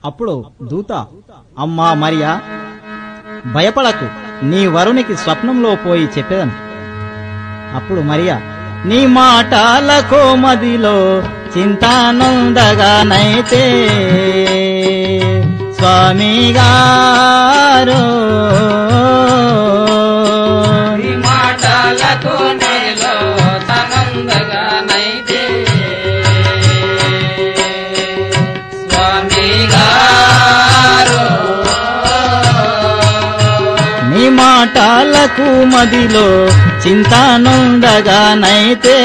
అప్పుడు దూత అమ్మా మరియా భయపడకు నీ వరునికి స్వప్నంలో పోయి చెప్పేదను అప్పుడు మరియా నీ మాటల కోమదిలో చింతానందగానైతే స్వామి గారు ఈ మాటలకు నీలో తనందగా నైతే స్వామి గారు నీ మాటలకు మదిలో చింతానుండగానైతే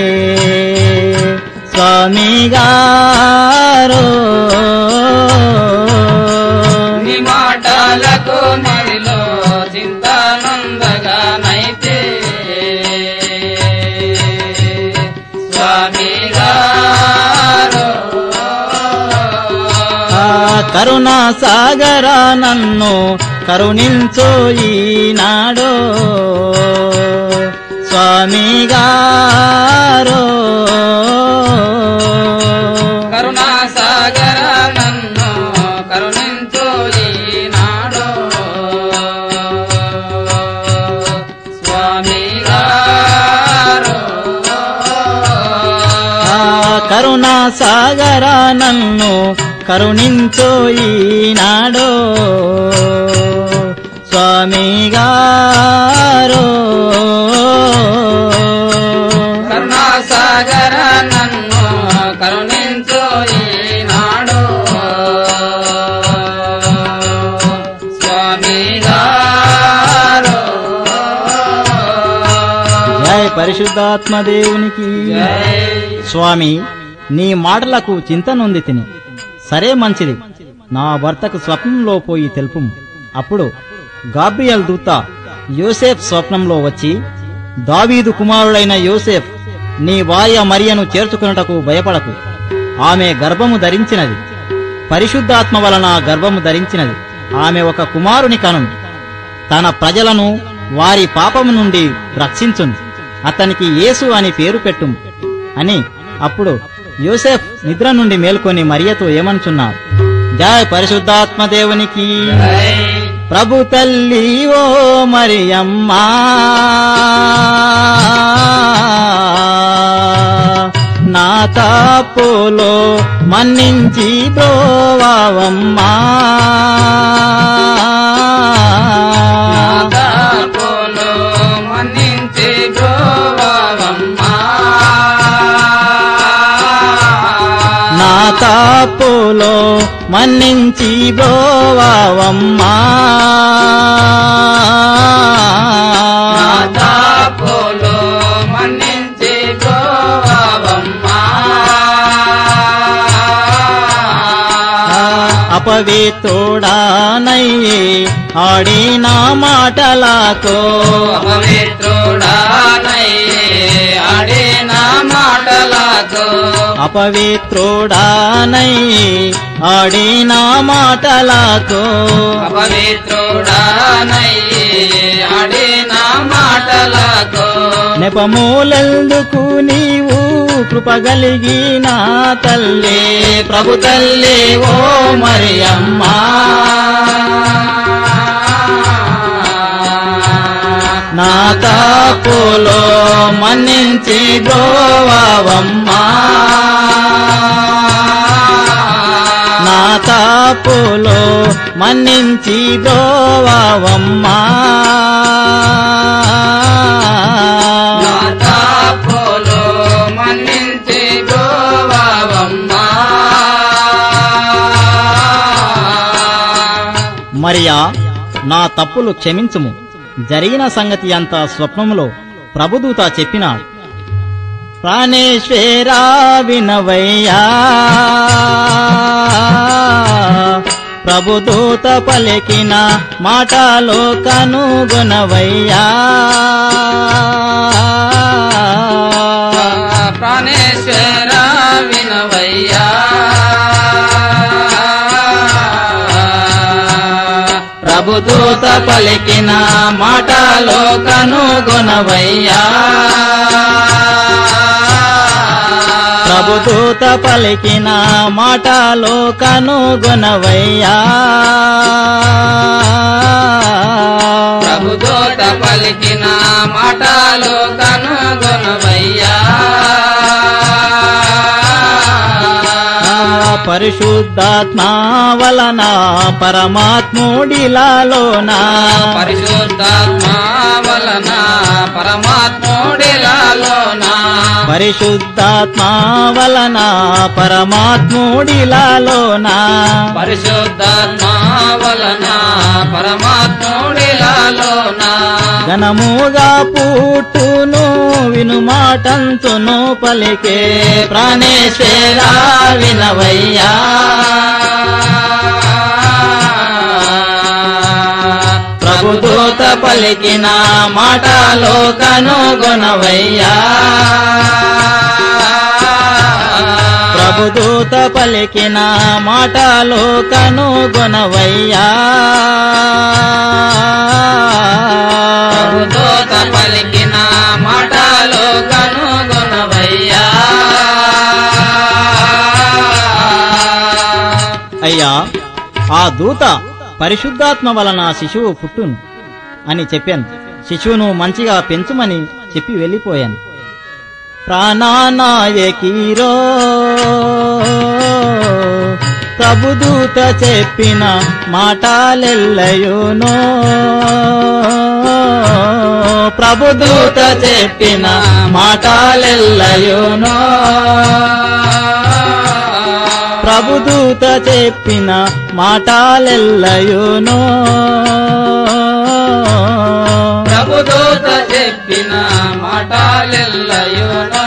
స్వామి గారు నీ మాటలకు మరిలో చింతానందగా నైతే స్వామి గారు ఆ కరుణా సాగరా నన్ను కరుణించో ఈనాడో స్వామి గారు కరుణా సాగర నన్ను కరుణించు ఈనాడు స్వామి గారు ఆ కరుణా సాగరా నన్ను కరుణించో ఈనాడో స్వామి గారు కరుణా సాగర నన్ను కరుణించు ఈనాడు స్వామి గారు జయ పరిశుద్ధాత్మ దేవునికి జై స్వామి నీ మాటలకు చింతనుంది తిని సరే మంచిది నా భర్తకు స్వప్నంలో పోయి తెలుపు అప్పుడు గాబ్రియల్ దూత యోసేఫ్ స్వప్నంలో వచ్చి దావీదు కుమారుడైన యోసేఫ్ నీ భార్య మరియను చేర్చుకున్నటకు భయపడకు ఆమె గర్భము ధరించినది పరిశుద్ధాత్మ వలన గర్భము ధరించినది ఆమె ఒక కుమారుని కను తన ప్రజలను వారి పాపము నుండి రక్షించును అతనికి యేసు అని పేరు పెట్టుము అని అప్పుడు యోసెఫ్ నిద్ర నుండి మేల్కొని మరియతో ఏమనుచున్నాడు జయ పరిశుద్ధాత్మ దేవునికి జై ప్రభు తల్లి ఓ మరియమ్మా నా తాపులో మన్నించి బ్రోవమ్మా నాదాపులు మన్నించి బ్రోవమ్మా. నా తాపులో మన్నించి బ్రోవమ్మా నాదాపులు మన్నించి బ్రోవమ్మా. అపవిత్రుడానయ్యే ఆడిన మాటలకు అపవిత్రుడానయ్యే ఆడిన మాటలకు అపవిత్రుడానయ్యే ఆడిన మాటలకు అపవిత్రుడానయ్యే ఆడిన మాటలకు నెపమూలందుకు నీవు కృపగలిగిన తల్లి ప్రభు తల్లి ఓ మరియమ్మా నా తాపులో మన్నించి గోవమ్మా నా తాపులో మన్నించి దోవమ్మా నాదాపులు మన్నించి బ్రోవమ్మా. మరియా నా తప్పులు క్షమించుము జరిగిన సంగతి అంతా స్వప్నములో ప్రభుదూత చెప్పినాడు ప్రాణేశ్వరా వినవయ్యా ప్రభుదూత పలికిన మాటలో కనుగొనవయ్యా ప్రాణేశ్వర వినవయ్యా ప్రభుదూత పలికిన మాటలో కనుగొనవయ్యా ప్రభుదూత ప్రభుదూత పలికిన మాటలో కనుగొనవయ్యా ప్రభుదోత పలికిన మాటలు కనుగొనవయ్యా పరిశుద్ధాత్మ వలన పరమాత్ముడిలాలోన పరిశుద్ధాత్మ వలన పరమాత్ముడిలాలోన పరిశుద్ధాత్మ వలన పరమాత్ముడిలాలోన పరిశుద్ధాత్మ వలన పరమాత్ముడిలాలోన ఘనముగా పుట్టును వినుమాటంతును పలికే ప్రాణేశ్వరా వినవయ్యా ప్రభుదూత పలికిన మాటలో కనుగొనవయ్యా ప్రభుదూత పలికిన మాటలో కనుగొనవయ్యా ప్రభుదోత పలికిన మాటలు కనుగొనవయ్యా అయ్యా ఆ దూత పరిశుద్ధాత్మ వలన శిశువు పుట్టును అని చెప్పాను శిశువును మంచిగా పెంచుమని చెప్పి వెళ్ళిపోయాను ప్రాణానాయకీరో ప్రభుదూత చెప్పిన మాటలెల్లయునో ప్రభుదూత చెప్పిన మాటలెల్లయునో ప్రభుదూత చెప్పిన మాటలెల్లయునో ప్రభుదూత చెప్పిన మాటలెల్లయునా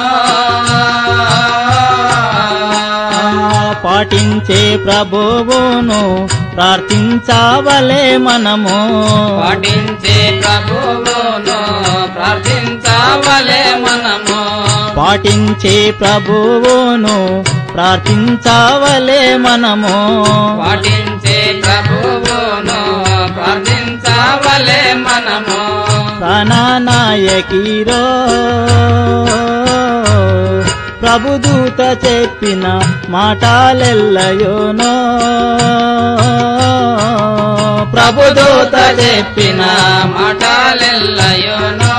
పాటించే ప్రభువును ప్రార్థించవలే మనము పాటించే ప్రభువును ప్రార్థించవలే మనము పాటించే ప్రభువును ప్రార్థించవలే మనము పాటించే ప్రభువును ప్రార్థించవలే మనము ప్రాణనాయకిరో ప్రభుదూత చెప్పిన మాటలెల్లయోనో ప్రభుదూత చెప్పిన మాటలెల్లయునో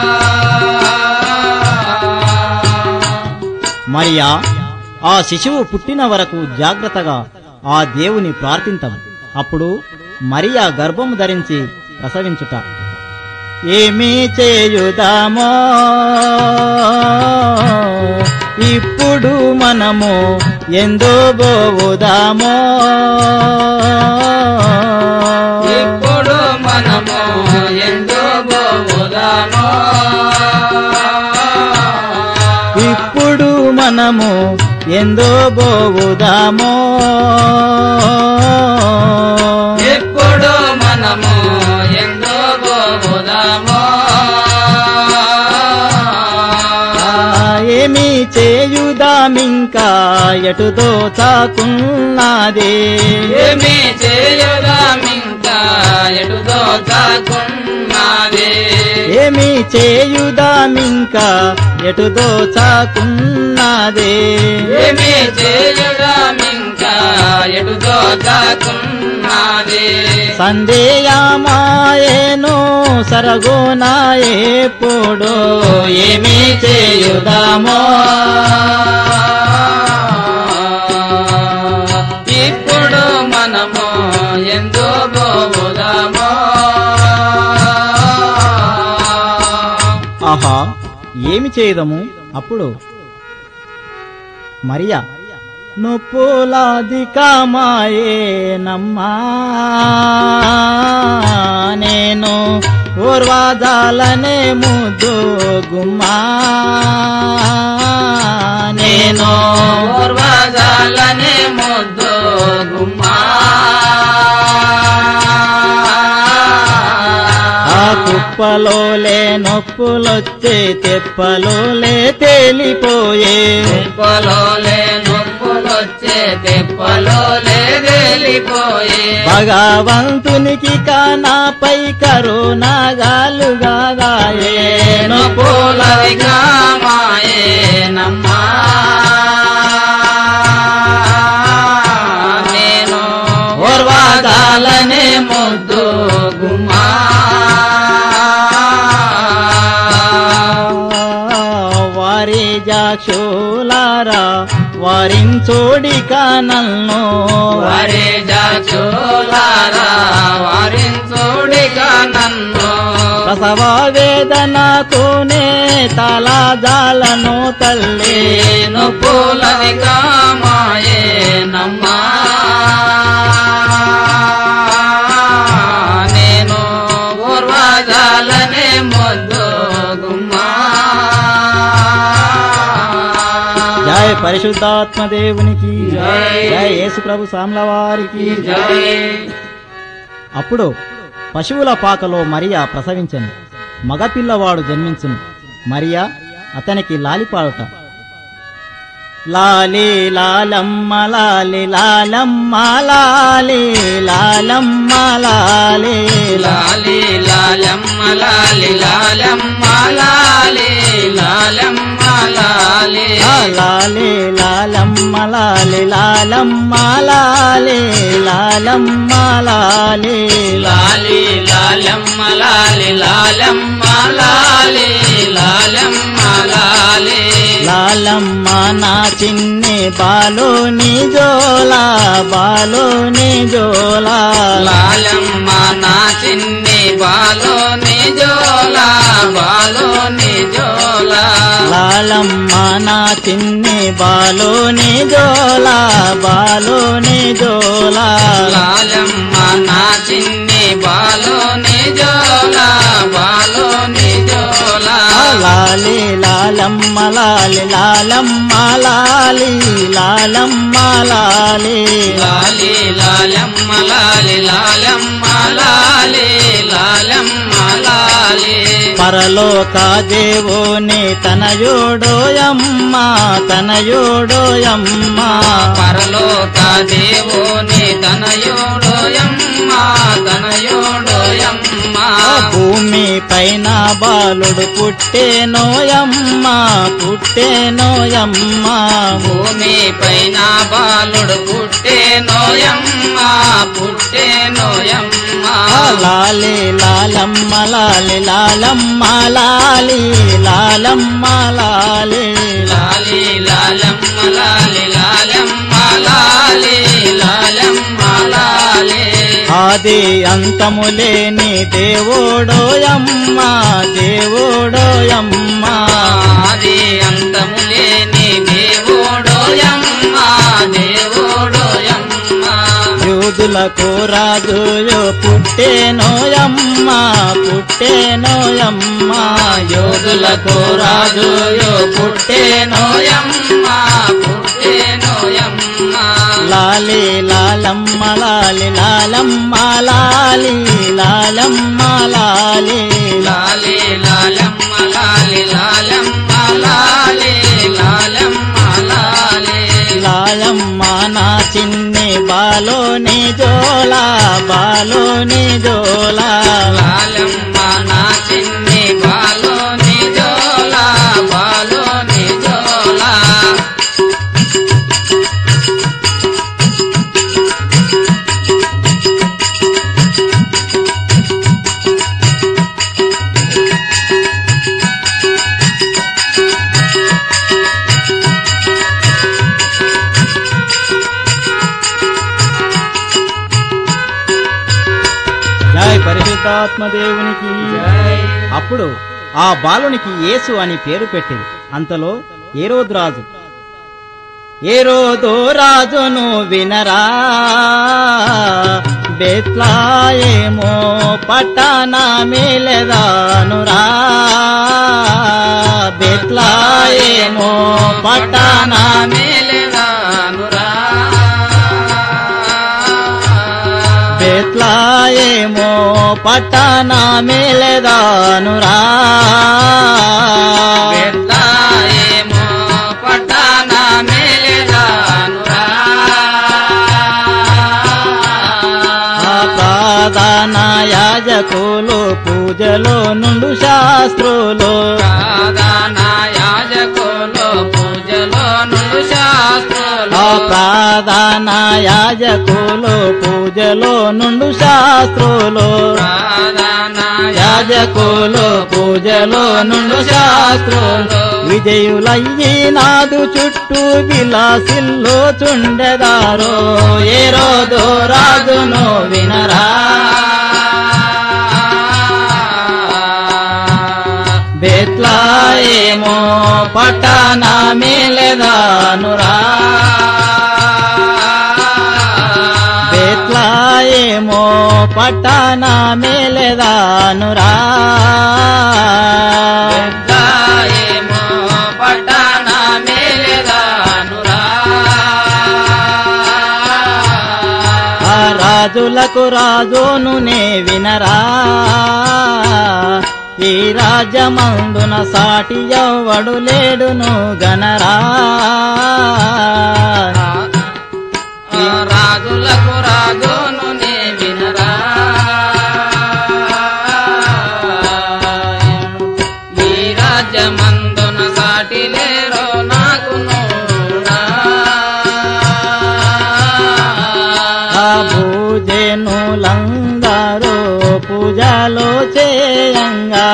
మరియా ఆ శిశువు పుట్టిన వరకు జాగ్రత్తగా ఆ దేవుని ప్రార్థింతము అప్పుడు మరియా గర్భము ధరించి ప్రసవించుట ఏమీ చేయుదామో ఇప్పుడు మనము ఎందో బోవుదామో ఇప్పుడు మనము ఎందు బోదాము ఇప్పుడు మనము ఎందో బోవుదామో ఇప్పుడు మనము ఎందు బోదాము ఆ, ఏమి చేయుదామింకా ఎటు దోచాకున్నదే ఏమి చేయుదామింకా ఎటు దోచాకున్నది ఏమి చేయుదామింకా ఎటు దోచాకున్నదే ఏమి చేయుదామింకా ఎటు దోచాకున్నది సందేయమాయేను సరగోనాయే పోడో ఏమి చేయుదామో ఇప్పుడు మనము ఎందు బోదాము ఆహా ఏమి చేయదము అప్పుడు మరియా నొప్పులాదికమాయే నమ్మా నేను ఓర్వాజాలనే ముద్దు గుమ్మా నేను పూర్వజాలనే ముద్దు గుమ్మా ఆ కుప్పలోలే నొప్పులొచ్చే తెప్పలోలే తేలిపోయే తెప్పలోలే నొప్పులొచ్చే తెప్పలోలే వెళ్ళిపోయే భగవంతునికి కానాపై కరుణాగాలుగాయే నొప్పులవి కామాయే నమ్మా జాక్షులారా వారించోడిక నన్ను వరి జాచులారా వారించుడిగా నన్ను ప్రసవ వేదనతోనే తలా జాలను తల్లి నేను పూలది కామాయే నమ్మా నేను పూర్వజాలనే మొద్దు గుమ్మా జయ పరిశుద్ధాత్మ దేవునికి జై. జయ యేసు ప్రభు సామ్ల వారికి జై అప్పుడు పశువుల పాకలో మరియా ప్రసవించను మగపిల్లవాడు జన్మించును మరియా అతనికి లాలిపాడుట లాలి లాలమ్మ లాలి లాలమ్మ లాలి లాలమ్మ లాలి లాలి లాలమ్మ లాలి లాలమ్మ లాలి లాలమ్మ లాలి లాలి లాలమ్మ లాలి లాలమ్మ లాలి లాలమ్మ లాలి లాలి లాలమ్మ లాలి లాలమ్మ లాలి లాలమ్మ లాలి లాలమ్మ నా చిన్ని బాలోని జోలా బాలోని జోలా లాలమ్మ నా చిన్ని బాలోని జోలా బాలోని జోలా లాలమ్మ నా చిన్ని బాలోని జోలా బాలోని జోలా లాలమ్మ నా చిన్ని బాలోని జోలా బాలోని జోలా లాలి లాలమ్మ లాలి లాలమ్మ లాలి లాలమ్మ లాలి లాలి లాలమ్మ లాలి లాలమ్మ లాలి లాలమ్మ లాలి పరలోక దేవుని తనయోడోయమ్మ తనయోడోయమ్మ పరలోక దేవుని తనయోడోయమ్మ తనయోడోయమ్మ భూమి పైన బాలుడు పుట్టేనోయమ్మ పుట్టేనోయమ్మ భూమి పైన బాలుడు పుట్టే నోయమ్మ పుట్టే నోయమ్మ లాలి లాలమ్మ లాలి లాలమ్మ లాలి లాలమ్మ లాలి లాలి లాలమ్మ లాలి లాలమ్మ లాలి లాలమ్మ లాలి ఆది అంతములేని దేవుడోయమ్మ దేవుడోయమ్మ ఆది అంతము లేని దేవుడోయమ్మ దేవుడోయమ్మ యూదులకు రాజుయో పుట్టేనోయమ్మ పుట్టేనోయమ్మ యోధులకు రాజుయో పుట్టే నోయమ్మ పుట్టే నోయమ్మ లాలి లాలమ్మ లాలి లాలమ్మ లాలి లాలమ్మ లాలి లాలి లాలమ్మ లాలి లాలమ్మ లాలి లాలమ్మ లాలి లాలమ్మ నా చిన్ని బాలోని జోలా బాలోని జోలా లాలమ్మ నా చిన్ని బాలోని జోలా బాలోని జోలా జై పరిశుద్ధాత్మ దేవునికి జై అప్పుడు ఆ బాలునికి యేసు అని పేరు పెట్టింది అంతలో ఏరోదు రాజు ఏరోదో రాజును వినరా బెత్లాయేమో పట్టణ మేలెదానురా బెత్లాయేమో పట్టణ మేలెదానురా బెత్లాయేమో పట్టణ మేలెదానురా బెత్లాయేమో పట్టణ మేలెదానురా ఆ ప్రధాన యాజకులు పూజలో నుండు శాస్త్రులు ప్రధాన యాజకులు పూజలో నుండు శాస్త్రులు ఆ ప్రధాన యాజకులు పూజలో నుండు శాస్త్రులు ప్రధాన యాజకులు పూజలో నుండు శాస్త్రులు విజయులయ్యి నాదు చుట్టూ విలాసిల్లో చుండెదారో ఏ రోజు రాజును వినరా బెత్లాయేమో పట్టణ మేలెదానురా బెత్లాయేమో పట్టణ మేలెదానురా ఏమో పట్టణ మేలెదానురా ఆ రాజులకు రాజును నే వినరా ఈ రాజమందున సాటి ఎవ్వడు లేడును గనరా ఆ రాజులకు రాజును నే వినరా ఈ రాజ్యమందున సాటి లేరో నాకు ఆ భూజనులందరూ పూజలో చేయంగా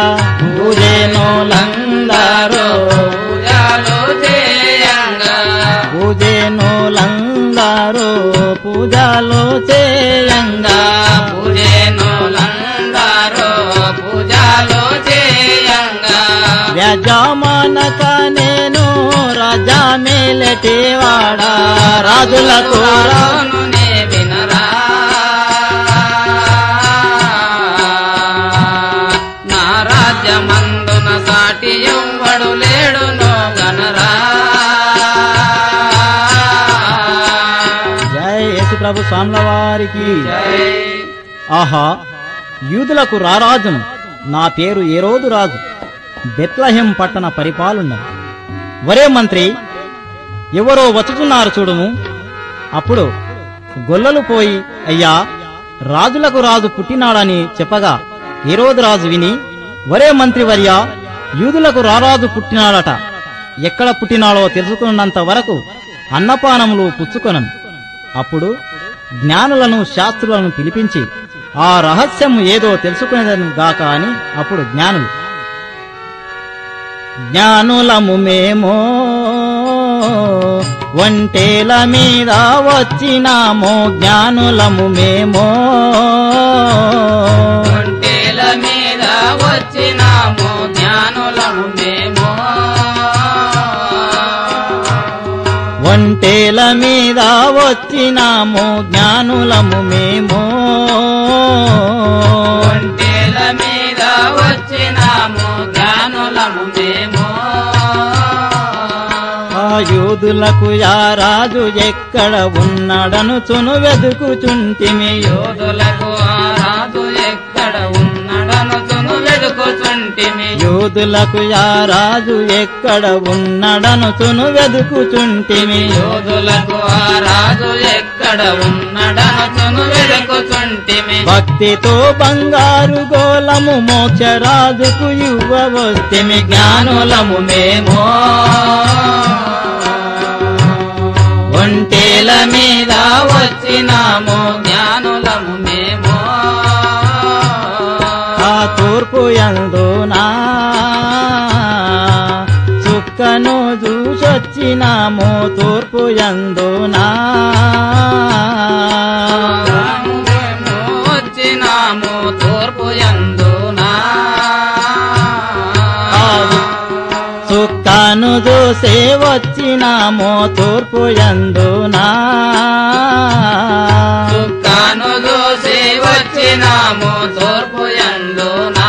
భూజనులందరూ పూజలు చేయంగా పూజనులందరూ పూజలో చేయంగా పూజేనులందరూ పూజలు చేయంగా వ్యాజమానక నేను రాజా మేలటివాడా రాజులకు రా- రాజును నే వినరా నా రాజ్యమందున సాటి ఎవ్వడు లేడునో గనరా జై యేసు ప్రభు స్వాముల వారికి జై ఆహా యూదులకు రారాజును నా పేరు ఏరోదు రాజు బెత్లహెం పట్టణ పరిపాలన వరే మంత్రి ఎవరో వచ్చుతున్నారు చూడుము అప్పుడు గొల్లలు పోయి అయ్యా రాజులకు రాజు పుట్టినాడని చెప్పగా ఏరోదు రాజు విని వరే మంత్రి వర్య యూదులకు రారాజు పుట్టినాడట ఎక్కడ పుట్టినాడో తెలుసుకున్నంత వరకు అన్నపానములు పుచ్చుకొనను అప్పుడు జ్ఞానులను శాస్త్రులను పిలిపించి ఆ రహస్యం ఏదో తెలుసుకునేదని గాక అని అప్పుడు జ్ఞానులు జ్ఞానులము మేము ఒంటేల మీద వచ్చినామో జ్ఞానులము మేము ఒంటేల మీద వచ్చినాము జ్ఞానులము మేము ఒంటేల మీద వచ్చినాము జ్ఞానులము మేము ఒంటేల మీద వచ్చినాము జ్ఞానులము మేము ఆ యూదులకు యారాజు ఎక్కడ ఉన్నాడను చును వెదుకుచుంటిమి యోధులకు ఆ రాజు ఎక్కడ ఉన్నడను తును వెదుకుచుంటిమి యూదులకు యారాజు ఎక్కడ ఉన్నాడను చును వెదుకుచుంటిమి యోధులకు ఆ రాజు ఎక్కడ ఉన్నడను తును వెదుకుచుంటిమి భక్తితో బంగారు గోలము మోక్షరాజుకు ఇవ్వవస్తిమి జ్ఞానులము మేము ఒంటేల మీద వచ్చినాము జ్ఞానులము మేము ఆ తూర్పు యందునా చుక్కను చూసొచ్చినాము తూర్పు యందునా మేము వచ్చినాము తూర్పు యందునా చుక్కను చూసే వచ్చినాము తూర్పు యందునా చుక్కాను చూసి వచ్చినాము తూర్పు యందునా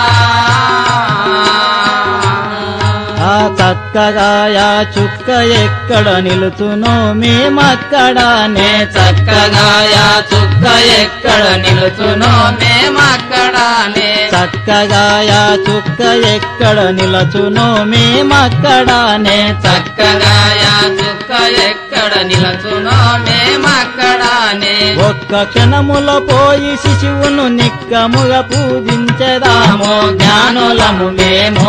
ఆ చక్కగా యా చుక్క ఎక్కడ నిలుచునో మేమక్కడనే చక్కగా యా చుక్క ఎక్కడ నిలుచునో మేమక్కడానే చక్కగా యా చుక్క ఎక్కడ నిలచునో మేమక్కడనే చక్కగా యా చుక్క ఎక్కడ నిలుచునో మేమక్కడానే ఒక్క క్షణముల పోయి శిశువును నిక్కముగా పూజించదాము జ్ఞానులము మేము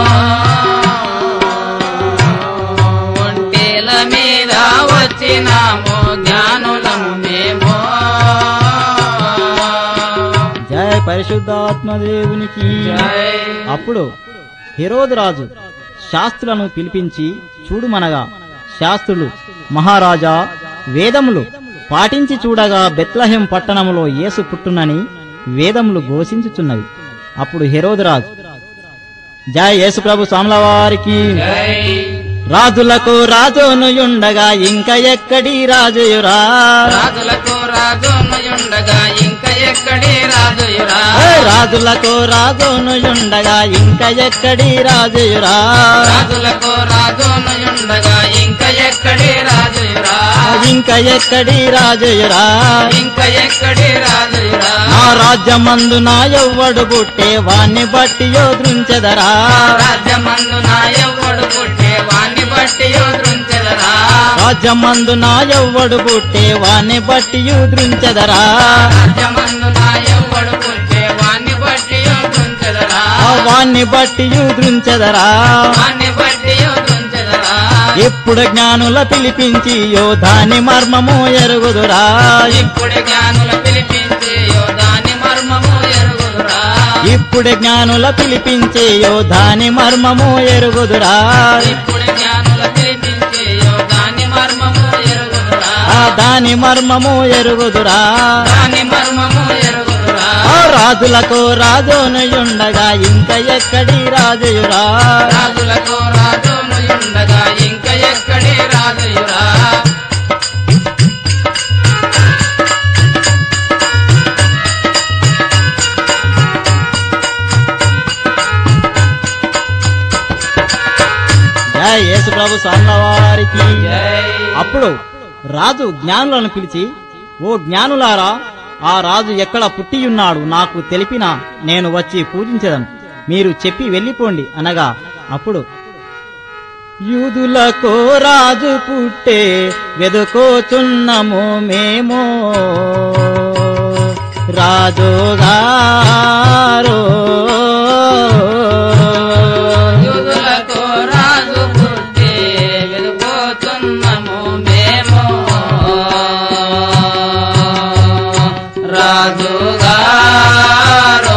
ఒంటేల మీద వచ్చినాము జ్ఞానులము మేము పరిశుద్ధాత్మ దేవునికి జై అప్పుడు హెరోదు రాజు శాస్త్రులను పిలిపించి చూడుమనగా శాస్త్రులు మహారాజా వేదములు పాటించి చూడగా బెత్లహెం పట్టణములో యేసు పుట్టునని వేదములు ఘోషించుచున్నవి అప్పుడు హెరోదురాజు జయ యేసు ప్రభు స్వాముల వారికి జై రాజులకు రాజును యుండగా ఇంక ఎక్కడి రాజుయురా రాజులకు రాజునుయుండగా ఇంక ఎక్కడి రాజుయురా ఏ రాజులకు రాజును యుండగా ఇంక ఎక్కడి రాజుయురా రాజులకు రాజునుయుండగా ఇంక ఎక్కడి రాజుయురా ఇంక ఎక్కడి రాజుయురా ఇంక ఎక్కడి రాజుయురా నా రాజ్యమందు నా ఎవ్వడు పుట్టే వాణ్ణి బట్టి యోదృంచెదరా రాజ్యమందు నా ఎవ్వడు పుట్టే వాణ్ణి బట్టి యోదృంచెదరా రాజ్యమందు నా ఎవ్వడు పుట్టే వాణ్ణి బట్టి యోదృంచెదరా రాజ్యమందు నా ఎవ్వడు పుట్టే వాణ్ణి బట్టి యోదృంచెదరా ఆ వాణ్ణి బట్టి యోదృంచెదరా వాణ్ణి బట్టి యోదృంచెదరా ఇప్పుడు జ్ఞానుల పిలిపించి యోధాని మర్మము ఎరుగుదురా ఇప్పుడు జ్ఞానుల పిలిపించి యోధాని మర్మము ఎరుగుదురా ఇప్పుడు జ్ఞానుల పిలిపించి యోధాని మర్మము ఎరుగుదురా ఇప్పుడు జ్ఞానుల పిలిపించి యోధాని మర్మము ఎరుగుదురా ఆ దాని మర్మము ఎరుగుదురా దాని మర్మము ఎరుగుదురా ఆ రాజులకు రాజునుయుండగా ఇంక ఎక్కడి రాజుయురా రాజులకు రాజును ఉండగా ఇంక ఎక్కడి రాజుయురా జయ యేసు ప్రభు స్వామివారికి జై అప్పుడు రాజు జ్ఞానులను పిలిచి ఓ జ్ఞానులారా ఆ రాజు ఎక్కడ పుట్టియున్నాడు నాకు తెలిపిన నేను వచ్చి పూజించదను మీరు చెప్పి వెళ్ళిపోండి అనగా అప్పుడు యూదులకు రాజు పుట్టే వెదుకోచున్నము మేము రాజుగారో యూదులకు రాజు పుట్టి వెలుగుతున్నాము మేము రాజుగారు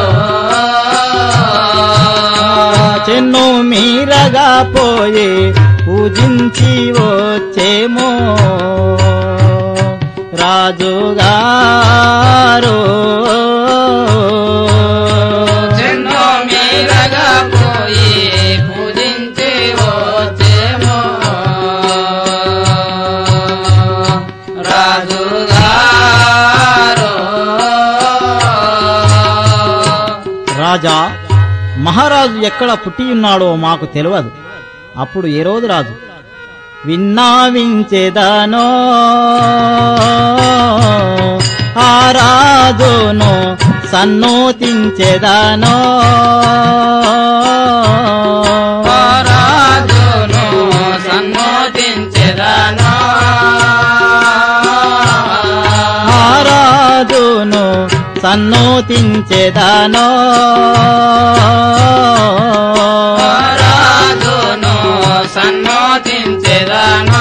చెన్ను మీరగా పోయి పూజించి వచ్చేమో రాజుగారో చెన్నో మీరగా పోయి పూజించి వచ్చేమో రాజుగారు రాజా మహారాజు ఎక్కడ పుట్టియున్నాడో మాకు తెలియదు అప్పుడు ఏ రోజు రాజు విన్నావించేదానో ఆ రాజును సన్నోతించేదానో రాజును సన్నోదించెదను ఆ రాజును సన్నోతించేదానో రాజును సన్నోదించెదను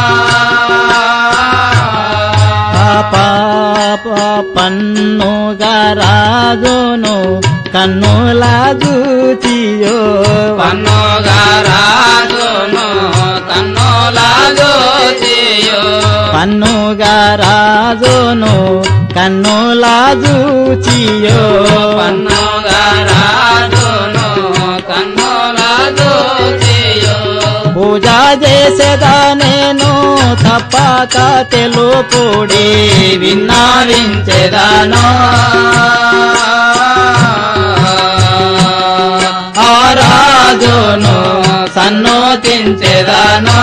పాప పన్నుగా రాజును కన్నులా చూచియో పన్నుగా రాజును కన్నులా దోచియో పన్నుగా రాజును కన్నులా చూచియో పన్నుగా రాజును కన్నులా దోచియో పూజ చేసేదా నేను తప్పక తెలుపుడి విన్నావించేదానో ఆ రాజును సన్నోతించేదానో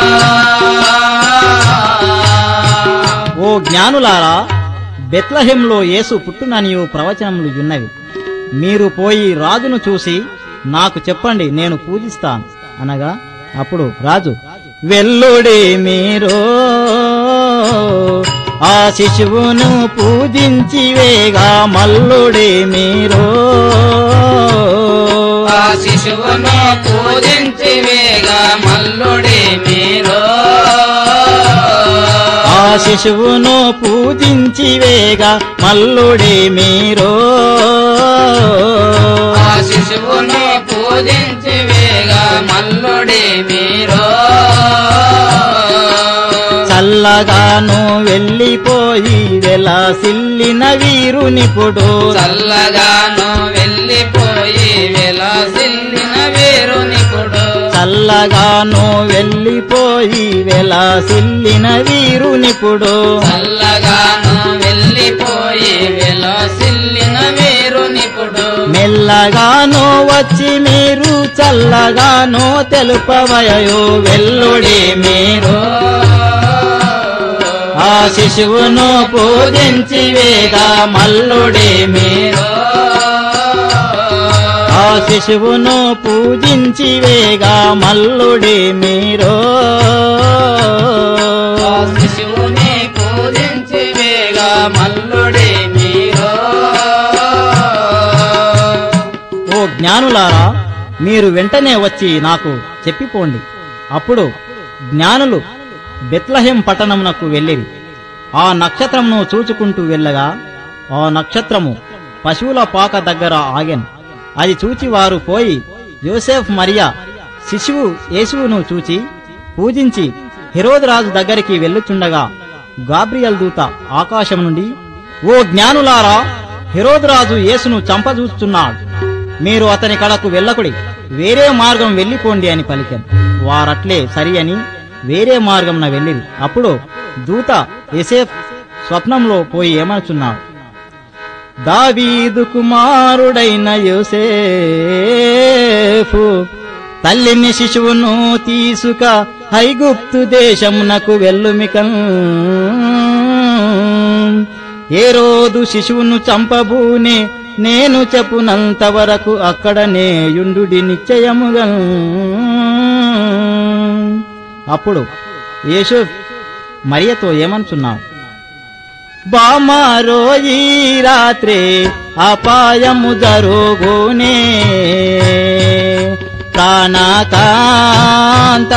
ఓ జ్ఞానులారా బెత్లహెంలో యేసు పుట్టుననియు ప్రవచనములు ఉన్నవి మీరు పోయి రాజును చూసి నాకు చెప్పండి నేను పూజిస్తాను అనగా అప్పుడు రాజు వెల్లుడి మీరు ఆ శిశువును పూజించి వేగా మల్లుడి మీరు ఆ శిశువును పూజించి వేగ మల్లుడి మీరు ఆ శిశువును పూజించి వేగా మల్లుడి మీరు ఆ శిశువును పూజించి వేగ మల్లుడి వెల్లుడి మీరు చల్లగాను వెళ్ళిపోయి వెలసిల్లిన వీరునిపుడు చల్లగాను వెళ్ళిపోయి వెలసిల్లిన వీరునిపుడు చల్లగాను వెళ్ళిపోయి వెలసిల్లిన వీరునిపుడు చల్లగాను వెళ్ళిపోయి వెలసిల్లిన వీరునిపుడు మెల్లగాను వచ్చి మీరు చల్లగాను తెలుపవయో వెల్లుడి మీరు ఆ శిశువును పూజించి వేద మల్లుడి మీరు ఆ శిశువును పూజించి వేగా మల్లుడి మీరు శిశువుని పూజించి వేగా మల్లుడి మీరు ఓ జ్ఞానులారా మీరు వెంటనే వచ్చి నాకు చెప్పిపోండి అప్పుడు జ్ఞానులు బెత్లహెం పట్టణమునకు వెళ్ళిరి ఆ నక్షత్రమును చూచుకుంటూ వెళ్ళగా ఆ నక్షత్రము పశువుల పాక దగ్గర ఆగెను అది చూచి వారు పోయి యోసెఫ్ మరియా శిశువు యేసువును చూచి పూజించి హెరోదు రాజు దగ్గరికి వెళ్ళుచుండగా గాబ్రియల్ దూత ఆకాశం నుండి ఓ జ్ఞానులారా హెరోదు రాజు యేసును చంపజూస్తున్నాడు మీరు అతని కడకు వెళ్ళకుడి వేరే మార్గం వెళ్ళిపోండి అని పలికాను వారట్లే సరి అని వేరే మార్గంన వెళ్ళిరి అప్పుడు దూత ఎసేఫ్ స్వప్నంలో పోయి ఏమనుచున్నాడు దావీదు కుమారుడైన యోసేఫు తల్లిని శిశువును తీసుక హైగుప్తు దేశమునకు వెళ్ళుమికన్ ఏ రోజు శిశువును చంపబూనే నేను చెప్పునంత వరకు అక్కడనే యుండుడి నిశ్చయముగా అప్పుడు యేసు మరియతో ఏమనుచున్నావు బామారో ఈ రాత్రి అపాయము జరుగునే ప్రాణకాంత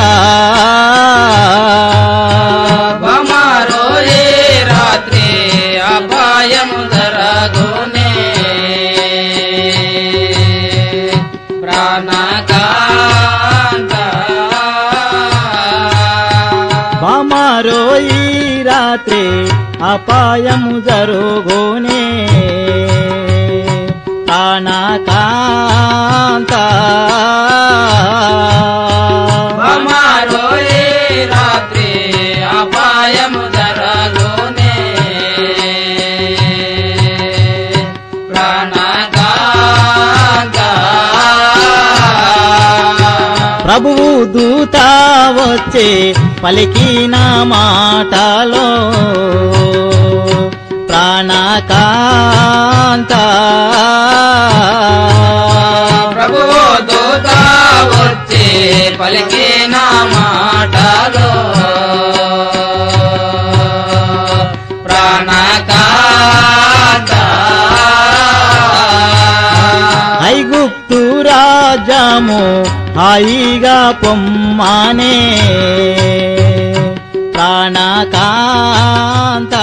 బమారో ఏ రాత్రి అపాయము జరగునే ప్రాణకాంత బామారో ఈ రాత్రి అపాయము జరుగునే ప్రాణకాంత బమారో ఏ రాత్రి అపాయము జరగునే ప్రాణకాంత ప్రభువు దూత వచ్చే పలికిన మాటలో ప్రాణకాంత ప్రభువు దూత వచ్చి పలికిన మాటలో ప్రాణకాంత ఐగుప్తు రాజము హాయిగా పొమ్మానే ప్రాణకాంత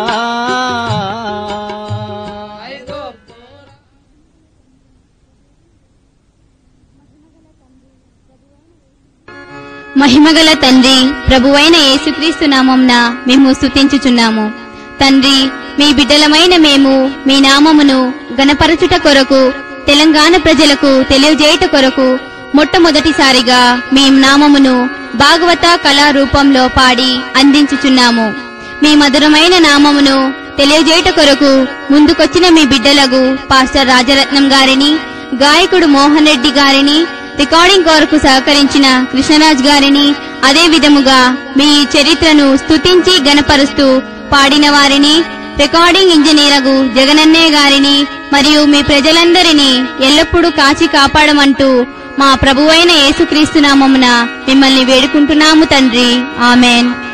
మహిమగల తండ్రి ప్రభువైన యేసుక్రీస్తు నామంన మేము స్తుతించుచున్నాము తండ్రి మీ బిడ్డలమైన మేము మీ నామమును గణపరచుట కొరకు తెలంగాణ ప్రజలకు తెలియజేయుట కొరకు మొట్టమొదటిసారిగా మీ నామమును భాగవత కళా రూపంలో పాడి అందించుచున్నాము మీ మధురమైన నామమును తెలియజేయుట కొరకు ముందుకొచ్చిన మీ బిడ్డలకు పాస్టర్ రాజరత్నం గారిని గాయకుడు మోహన్ రెడ్డి గారిని రికార్డింగ్ కొరకు సహకరించిన కృష్ణరాజ్ గారిని అదే విధముగా మీ చరిత్రను స్తుతించి గనపరుస్తూ పాడిన వారిని రికార్డింగ్ ఇంజనీరగు జగనన్నయ్య గారిని మరియు మీ ప్రజలందరినీ ఎల్లప్పుడూ కాచి కాపాడమంటూ మా ప్రభువైన యేసుక్రీస్తు నామమున మిమ్మల్ని వేడుకుంటున్నాము తండ్రి ఆమెన్